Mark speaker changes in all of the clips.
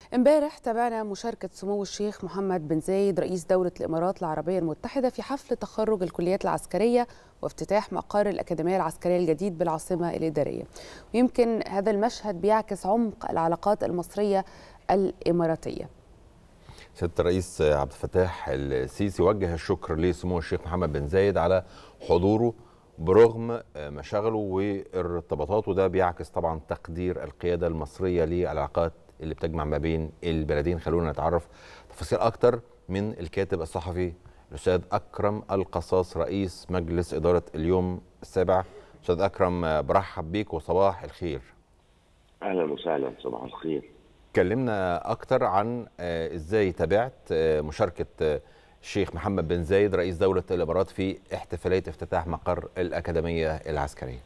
Speaker 1: امبارح تابعنا مشاركة سمو الشيخ محمد بن زايد رئيس دولة الإمارات العربية المتحدة في حفل تخرج الكليات العسكرية وافتتاح مقر الأكاديمية العسكرية الجديد بالعاصمة الإدارية ويمكن هذا المشهد بيعكس عمق العلاقات المصرية الإماراتية
Speaker 2: سياده الرئيس عبد الفتاح السيسي وجه الشكر لسمو الشيخ محمد بن زايد على حضوره برغم مشاغله وارتباطاته ده بيعكس طبعا تقدير القياده المصريه للعلاقات اللي بتجمع ما بين البلدين خلونا نتعرف تفاصيل اكتر من الكاتب الصحفي الاستاذ اكرم القصاص رئيس مجلس اداره اليوم السابع استاذ اكرم برحب بيك وصباح الخير
Speaker 3: اهلا وسهلا صباح الخير
Speaker 2: كلمنا اكتر عن ازاي تابعت مشاركه الشيخ محمد بن زايد رئيس دوله الامارات في احتفاليه افتتاح مقر الاكاديميه العسكريه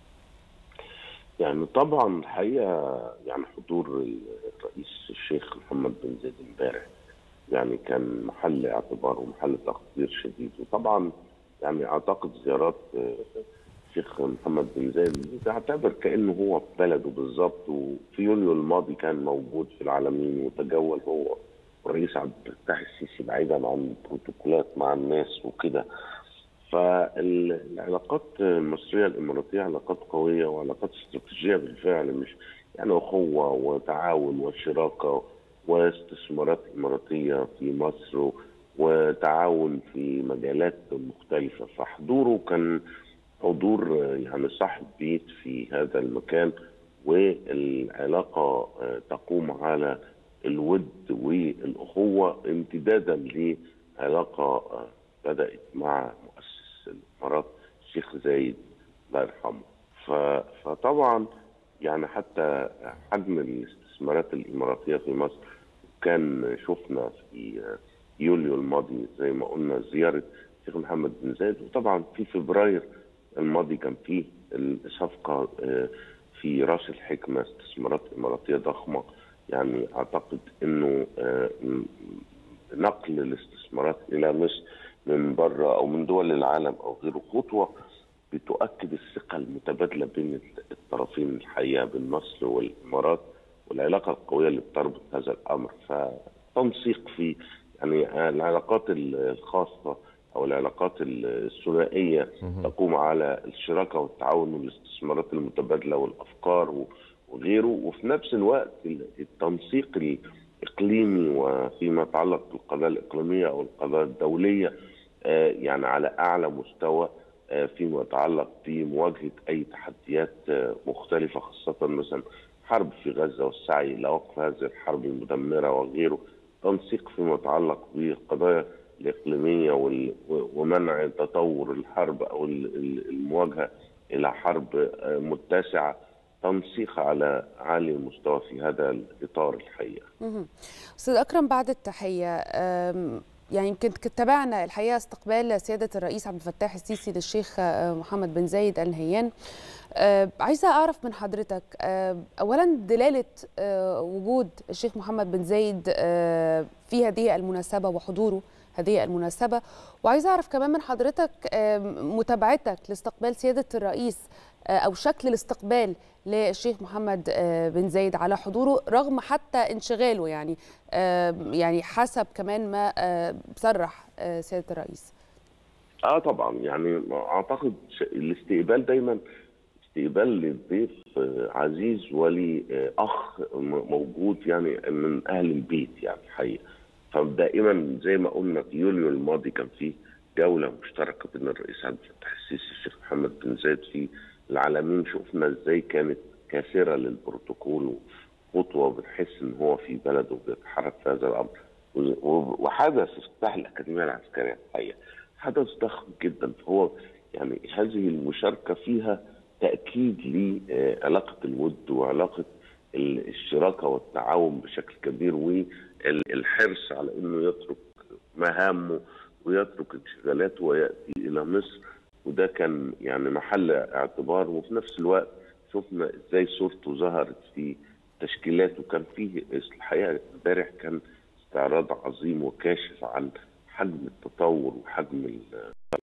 Speaker 3: يعني طبعا الحقيقه يعني حضور الرئيس الشيخ محمد بن زايد امبارح يعني كان محل اعتبار ومحل تقدير شديد وطبعا يعني اعتقد زيارات الشيخ محمد بن زايد تعتبر كانه هو في بلده بالظبط وفي يوليو الماضي كان موجود في العالمين وتجول هو والرئيس عبد الفتاح السيسي بعيدا عن البروتوكولات مع الناس وكده فالعلاقات المصريه الاماراتيه علاقات قويه وعلاقات استراتيجيه بالفعل مش يعني اخوه وتعاون وشراكه واستثمارات اماراتيه في مصر وتعاون في مجالات مختلفه فحضوره كان حضور يعني صاحب بيت في هذا المكان والعلاقه تقوم على الود والاخوه امتدادا لعلاقه بدات مع مؤسس الامارات الشيخ زايد الله يرحمه فطبعا يعني حتى حجم الاستثمارات الاماراتيه في مصر كان شفنا في يوليو الماضي زي ما قلنا زياره الشيخ محمد بن زايد وطبعا في فبراير الماضي كان فيه الصفقه في راس الحكمه استثمارات اماراتيه ضخمه يعني اعتقد انه نقل الاستثمارات الى مصر من بره او من دول العالم او غيره خطوه بتؤكد الثقه المتبادله بين الطرفين الحقيقه بين مصر والامارات والعلاقه القويه اللي بتربط هذا الامر فتنسيق في يعني العلاقات الخاصه او العلاقات الثنائيه تقوم على الشراكه والتعاون والاستثمارات المتبادله والافكار وغيره وفي نفس الوقت التنسيق الاقليمي وفيما يتعلق بالقضايا الاقليميه او القضايا الدوليه يعني على اعلى مستوى فيما يتعلق بمواجهه اي تحديات مختلفه خاصه مثلا حرب في غزه والسعي لوقف هذه الحرب المدمره وغيره تنسيق فيما يتعلق بالقضايا الإقليمية ومنع تطور الحرب أو المواجهة إلى حرب متسعة تنسيق على عالي المستوى في هذا الإطار الحقيقة
Speaker 1: أستاذ أكرم بعد التحية يعني يمكن تابعنا الحقيقه استقبال سياده الرئيس عبد الفتاح السيسي للشيخ محمد بن زايد ال نهيان أه عايزه اعرف من حضرتك أه اولا دلاله أه وجود الشيخ محمد بن زايد أه في هذه المناسبه وحضوره هذه المناسبه وعايزه اعرف كمان من حضرتك أه متابعتك لاستقبال سياده الرئيس أه او شكل الاستقبال للشيخ محمد أه بن زايد على حضوره رغم حتى انشغاله يعني أه يعني حسب كمان ما أه صرح أه سياده الرئيس
Speaker 3: اه طبعا يعني اعتقد الاستقبال دايما استقبال للضيف عزيز ولي اخ موجود يعني من اهل البيت يعني الحقيقه فدائما زي ما قلنا في يوليو الماضي كان في جوله مشتركه بين الرئيس عبد الفتاح السيسي والشيخ محمد بن زايد في العالمين شفنا ازاي كانت كاسره للبروتوكول وخطوه بنحس ان هو في بلده بيتحرك في هذا الامر وحدث افتتاح الاكاديميه العسكريه الحقيقه حدث ضخم جدا فهو يعني هذه المشاركه فيها تاكيد لعلاقه الود وعلاقه الشراكه والتعاون بشكل كبير والحرص على انه يترك مهامه ويترك انشغالاته وياتي الى مصر وده كان يعني محل اعتبار وفي نفس الوقت شفنا ازاي صورته ظهرت في تشكيلات وكان فيه الحقيقه امبارح كان استعراض عظيم وكاشف عن حجم التطور وحجم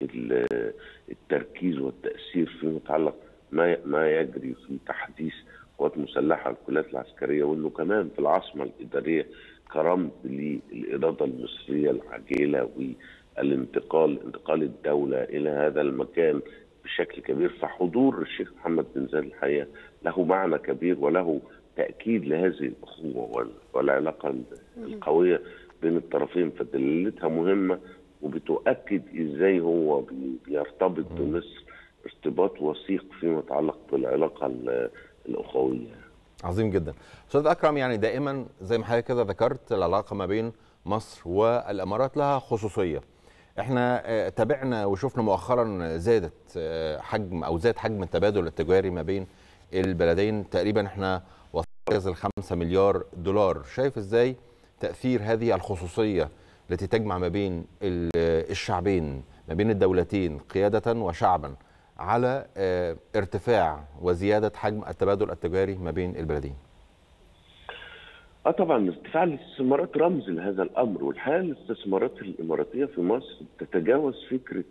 Speaker 3: التركيز والتاثير فيما يتعلق ما ما يجري في تحديث القوات المسلحه الكليات العسكريه وانه كمان في العاصمه الاداريه كرمز للاراده المصريه العاجله والانتقال انتقال الدوله الى هذا المكان بشكل كبير فحضور الشيخ محمد بن زايد الحقيقه له معنى كبير وله تاكيد لهذه الاخوه والعلاقه القويه بين الطرفين فدلالتها مهمه وبتؤكد ازاي هو بيرتبط بمصر ارتباط وثيق فيما يتعلق بالعلاقه الاخويه.
Speaker 2: عظيم جدا. استاذ اكرم يعني دائما زي ما حضرتك كده ذكرت العلاقه ما بين مصر والامارات لها خصوصيه. احنا تابعنا وشفنا مؤخرا زادت حجم او زاد حجم التبادل التجاري ما بين البلدين تقريبا احنا وصلنا ال 5 مليار دولار، شايف ازاي تاثير هذه الخصوصيه التي تجمع ما بين الشعبين ما بين الدولتين قياده وشعبا على ارتفاع وزياده حجم التبادل التجاري ما بين البلدين؟
Speaker 3: اه طبعا ارتفاع الاستثمارات رمز لهذا الامر والحقيقه الاستثمارات الاماراتيه في مصر تتجاوز فكره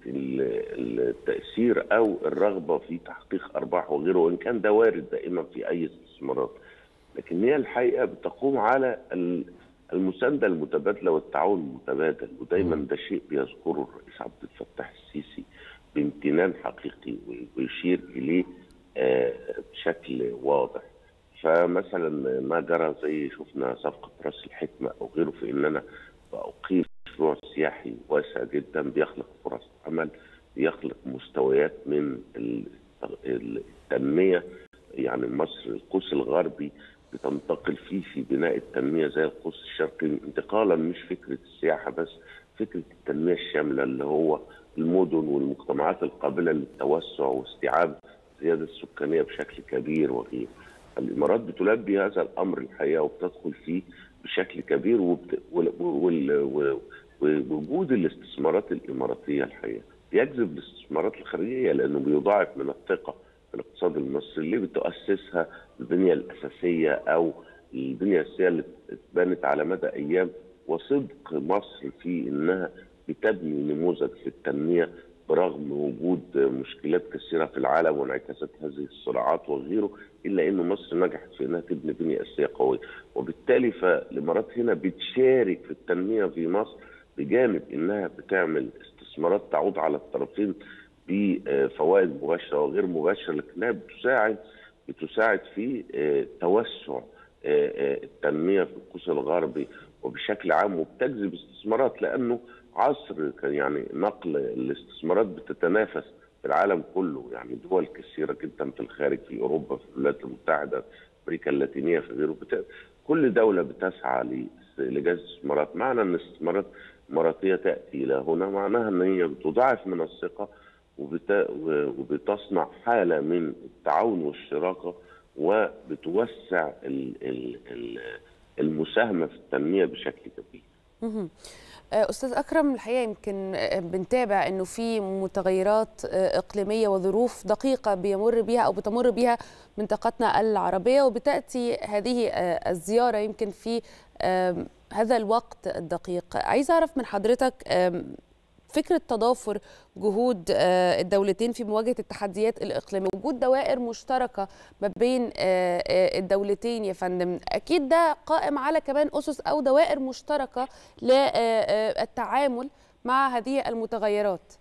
Speaker 3: التاثير او الرغبه في تحقيق ارباح وغيره وان كان ده وارد دائما في اي استثمارات لكن هي الحقيقه بتقوم على المسانده المتبادله والتعاون المتبادل ودايما ده شيء بيذكره الرئيس عبد الفتاح السيسي بامتنان حقيقي ويشير اليه بشكل واضح فمثلا ما جرى زي شفنا صفقه راس الحكمه او غيره في ان انا باقيم مشروع سياحي واسع جدا بيخلق فرص عمل بيخلق مستويات من التنميه يعني مصر القوس الغربي بتنتقل فيه في بناء التنميه زي القوس الشرقي انتقالا مش فكره السياحه بس فكره التنميه الشامله اللي هو المدن والمجتمعات القابله للتوسع واستيعاب الزياده السكانيه بشكل كبير وغيره. الامارات بتلبي هذا الامر الحقيقه وبتدخل فيه بشكل كبير وبت... ووجود الاستثمارات الاماراتيه الحقيقه بيجذب الاستثمارات الخارجيه لانه بيضاعف من الثقه في الاقتصاد المصري اللي بتؤسسها البنيه الاساسيه او البنيه الاساسيه اللي اتبنت على مدى ايام وصدق مصر في انها بتبني نموذج في التنميه برغم وجود مشكلات كثيره في العالم وانعكاسات هذه الصراعات وغيره الا ان مصر نجحت في انها تبني بنيه اساسيه قويه وبالتالي فالامارات هنا بتشارك في التنميه في مصر بجانب انها بتعمل استثمارات تعود على الطرفين بفوائد مباشره وغير مباشره لكنها بتساعد بتساعد في توسع التنميه في القوس الغربي وبشكل عام وبتجذب استثمارات لانه عصر كان يعني نقل الاستثمارات بتتنافس في العالم كله يعني دول كثيره جدا في الخارج في اوروبا في الولايات المتحده امريكا اللاتينيه في غيره بت... كل دوله بتسعى لجذب استثمارات معنى ان الاستثمارات الاماراتيه تاتي الى هنا معناها ان هي بتضاعف من الثقه وبت... وبتصنع حاله من التعاون والشراكه وبتوسع ال... ال... ال... المساهمه في التنميه بشكل كبير.
Speaker 1: استاذ اكرم الحقيقه يمكن بنتابع انه في متغيرات اقليميه وظروف دقيقه بيمر بها او بتمر بها منطقتنا العربيه وبتاتي هذه الزياره يمكن في هذا الوقت الدقيق عايز اعرف من حضرتك فكرة تضافر جهود الدولتين في مواجهة التحديات الإقليمية وجود دوائر مشتركة ما بين الدولتين يا فندم أكيد ده قائم على كمان أسس أو دوائر مشتركة للتعامل مع هذه المتغيرات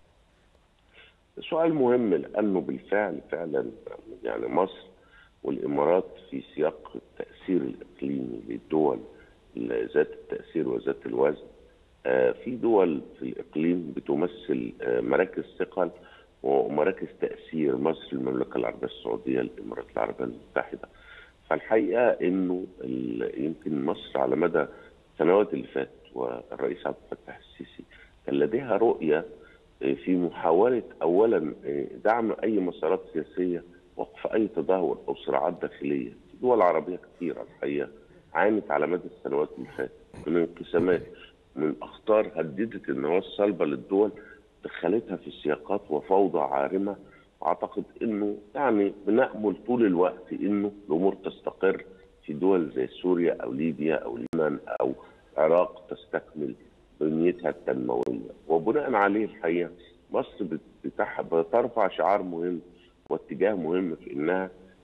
Speaker 3: سؤال مهم لأنه بالفعل فعلا يعني مصر والإمارات في سياق التأثير الإقليمي للدول ذات التأثير وذات الوزن في دول في الاقليم بتمثل مراكز ثقل ومراكز تاثير مصر المملكه العربيه السعوديه الامارات العربيه المتحده فالحقيقه انه يمكن مصر على مدى السنوات اللي فاتت والرئيس عبد الفتاح السيسي كان لديها رؤيه في محاوله اولا دعم اي مسارات سياسيه وقف اي تدهور او صراعات داخليه في دول عربيه كثيره الحقيقه عانت على مدى السنوات اللي فاتت من انقسامات من اخطار هددت النواه الصلبه للدول دخلتها في سياقات وفوضى عارمه واعتقد انه يعني بنامل طول الوقت انه الامور تستقر في دول زي سوريا او ليبيا او اليمن او العراق تستكمل بنيتها التنمويه وبناء عليه الحقيقه مصر بترفع شعار مهم واتجاه مهم في انها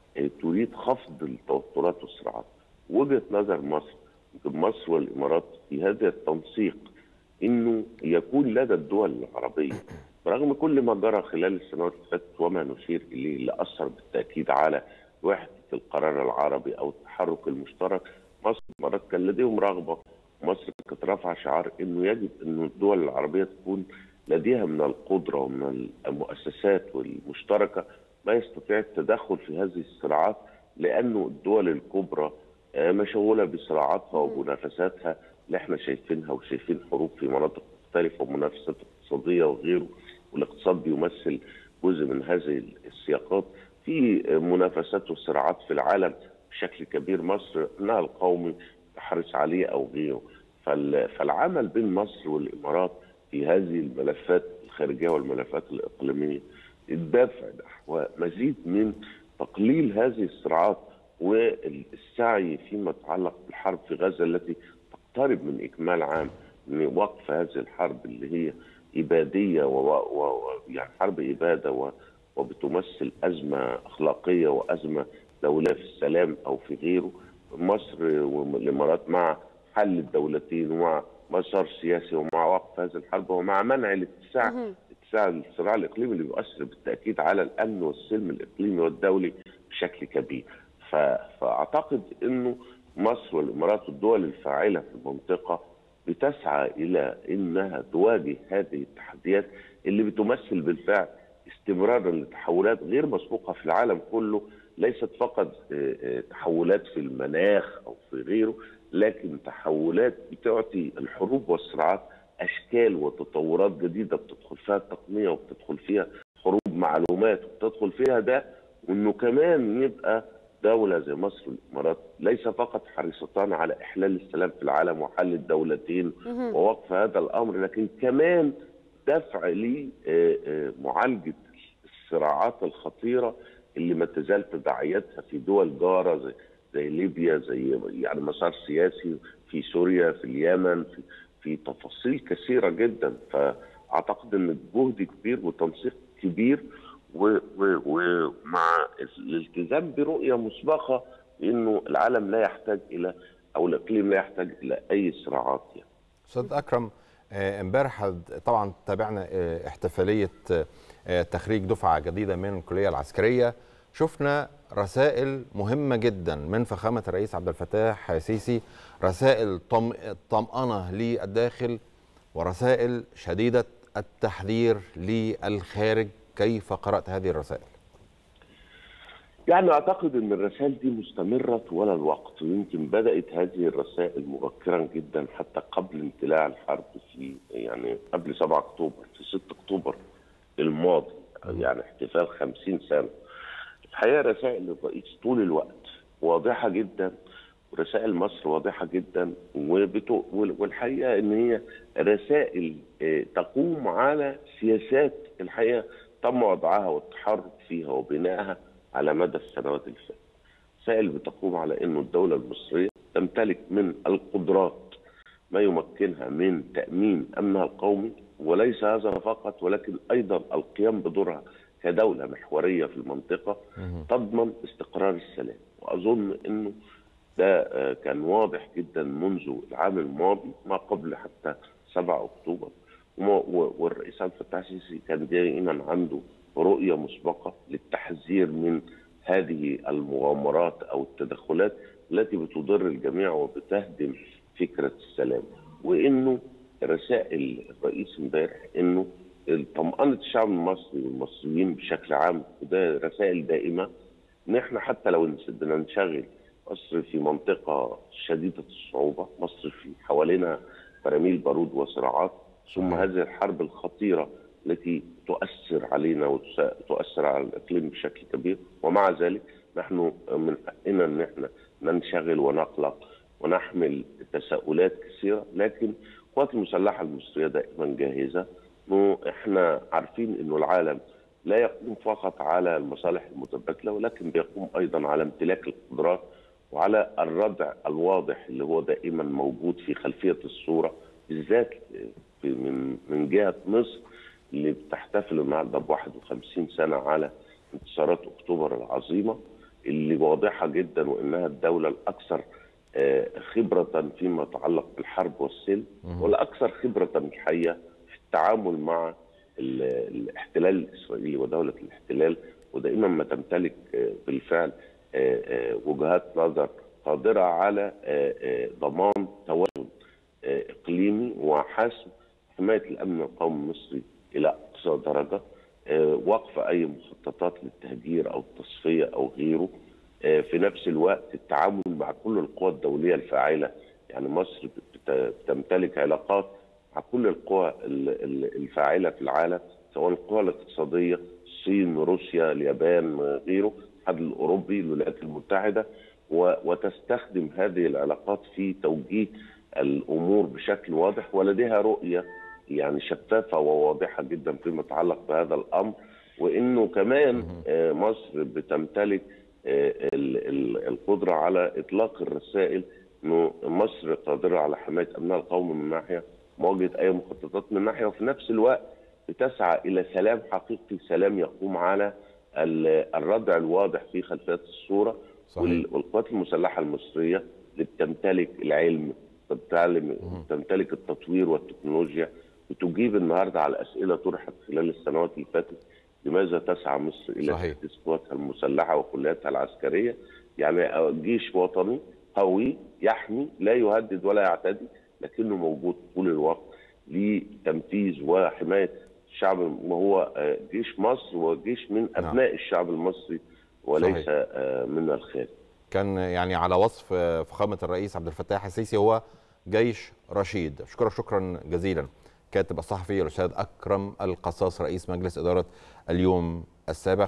Speaker 3: تريد خفض التوترات والصراعات وجهه نظر مصر مصر والامارات في هذا التنسيق انه يكون لدى الدول العربيه برغم كل ما جرى خلال السنوات اللي فاتت وما نشير اليه اللي اثر بالتاكيد على وحده القرار العربي او التحرك المشترك مصر والامارات كان لديهم رغبه مصر كانت رافعه شعار انه يجب ان الدول العربيه تكون لديها من القدره ومن المؤسسات والمشتركه ما يستطيع التدخل في هذه الصراعات لانه الدول الكبرى مشغوله بصراعاتها ومنافساتها اللي احنا شايفينها وشايفين حروب في مناطق مختلفه ومنافسات اقتصاديه وغيره والاقتصاد بيمثل جزء من هذه السياقات في منافسات وصراعات في العالم بشكل كبير مصر انها القومي تحرص عليه او غيره فالعمل بين مصر والامارات في هذه الملفات الخارجيه والملفات الاقليميه الدافع نحو مزيد من تقليل هذه الصراعات والسعي فيما يتعلق بالحرب في غزه التي تقترب من اكمال عام وقف هذه الحرب اللي هي اباديه ويعني حرب اباده و... وبتمثل ازمه اخلاقيه وازمه دوليه في السلام او في غيره مصر والامارات مع حل الدولتين ومع مسار سياسي ومع وقف هذه الحرب ومع منع الاتساع اتساع الصراع الاقليمي اللي بيؤثر بالتاكيد على الامن والسلم الاقليمي والدولي بشكل كبير ف... فاعتقد انه مصر والامارات والدول الفاعله في المنطقه بتسعى الى انها تواجه هذه التحديات اللي بتمثل بالفعل استمرارا لتحولات غير مسبوقه في العالم كله ليست فقط تحولات في المناخ او في غيره لكن تحولات بتعطي الحروب والصراعات اشكال وتطورات جديده بتدخل فيها التقنيه وبتدخل فيها حروب معلومات وبتدخل فيها ده وانه كمان يبقى دوله زي مصر والامارات ليس فقط حريصتان على احلال السلام في العالم وحل الدولتين ووقف هذا الامر لكن كمان دفع لمعالجه الصراعات الخطيره اللي ما تزال تداعياتها في دول جاره زي زي ليبيا زي يعني مسار سياسي في سوريا في اليمن في في تفاصيل كثيره جدا فاعتقد ان جهد كبير وتنسيق كبير ومع الالتزام برؤيه مسبقه انه العالم لا يحتاج الى او الاقليم لا يحتاج الى اي صراعات يعني.
Speaker 2: استاذ اكرم امبارح طبعا تابعنا احتفاليه تخريج دفعه جديده من الكليه العسكريه شفنا رسائل مهمه جدا من فخامه الرئيس عبد الفتاح السيسي رسائل طمأنه للداخل ورسائل شديده التحذير للخارج كيف قرأت هذه الرسائل؟
Speaker 3: يعني اعتقد ان الرسائل دي مستمره طوال الوقت ويمكن بدات هذه الرسائل مبكرا جدا حتى قبل اندلاع الحرب في يعني قبل 7 اكتوبر في 6 اكتوبر الماضي يعني احتفال 50 سنه الحقيقه رسائل الرئيس طول الوقت واضحه جدا ورسائل مصر واضحه جدا وبتو والحقيقه ان هي رسائل تقوم على سياسات الحقيقه تم وضعها والتحرك فيها وبنائها على مدى السنوات اللي فاتت. رسائل بتقوم على انه الدوله المصريه تمتلك من القدرات ما يمكنها من تامين امنها القومي وليس هذا فقط ولكن ايضا القيام بدورها كدوله محوريه في المنطقه تضمن استقرار السلام واظن انه ده كان واضح جدا منذ العام الماضي ما قبل حتى 7 اكتوبر والرئيس عبد الفتاح السيسي كان دائما عنده رؤيه مسبقه للتحذير من هذه المغامرات او التدخلات التي بتضر الجميع وبتهدم فكره السلام وانه رسائل الرئيس امبارح انه طمأنة الشعب المصري والمصريين بشكل عام وده رسائل دائمه ان احنا حتى لو بدنا نشغل مصر في منطقه شديده الصعوبه، مصر في حوالينا براميل بارود وصراعات ثم هذه الحرب الخطيره التي تؤثر علينا وتؤثر على الاقليم بشكل كبير ومع ذلك نحن من حقنا ان احنا ننشغل ونقلق ونحمل تساؤلات كثيره لكن القوات المسلحه المصريه دائما جاهزه انه احنا عارفين انه العالم لا يقوم فقط على المصالح المتبادله ولكن بيقوم ايضا على امتلاك القدرات وعلى الردع الواضح اللي هو دائما موجود في خلفيه الصوره بالذات من من جهه مصر اللي بتحتفل النهارده ب 51 سنه على انتصارات اكتوبر العظيمه اللي واضحه جدا وانها الدوله الاكثر آه، خبره فيما يتعلق بالحرب والسلم والاكثر خبره الحقيقه في التعامل مع ال- الاحتلال الاسرائيلي ودوله الاحتلال ودائما ما تمتلك آه، بالفعل آه، آه، وجهات نظر قادره على آه، آه، ضمان توازن آه، اقليمي وحسم حمايه الامن القومي المصري الى اقصى درجه آه، وقف اي مخططات للتهجير او التصفيه او غيره آه، في نفس الوقت التعامل مع كل القوى الدوليه الفاعله يعني مصر بت- بتمتلك علاقات مع كل القوى ال- ال- الفاعله في العالم سواء القوى الاقتصاديه الصين روسيا اليابان آه، غيره الاتحاد الاوروبي الولايات المتحده و- وتستخدم هذه العلاقات في توجيه الامور بشكل واضح ولديها رؤيه يعني شفافه وواضحه جدا فيما يتعلق بهذا الامر وانه كمان آه، مصر بتمتلك آه، ال- ال- القدره على اطلاق الرسائل انه مصر قادره على حمايه امنها القومي من ناحيه مواجهه اي مخططات من ناحيه وفي نفس الوقت بتسعى الى سلام حقيقي سلام يقوم على ال- الردع الواضح في خلفيات الصوره
Speaker 2: صحيح.
Speaker 3: وال- والقوات المسلحه المصريه اللي بتمتلك العلم بتعلم بتمتلك التطوير والتكنولوجيا بتجيب النهارده على اسئله طرحت خلال السنوات اللي فاتت لماذا تسعى مصر الى
Speaker 2: صحيح.
Speaker 3: تاسيس قواتها المسلحه وكلياتها العسكريه يعني جيش وطني قوي يحمي لا يهدد ولا يعتدي لكنه موجود طول الوقت لتنفيذ وحمايه الشعب وهو آه، جيش مصر وجيش من
Speaker 2: نعم.
Speaker 3: ابناء الشعب المصري وليس
Speaker 2: صحيح.
Speaker 3: آه، من الخارج
Speaker 2: كان يعني على وصف فخامه الرئيس عبد الفتاح السيسي هو جيش رشيد اشكرك شكرا جزيلا كاتب الصحفي الاستاذ اكرم القصاص رئيس مجلس اداره اليوم السابق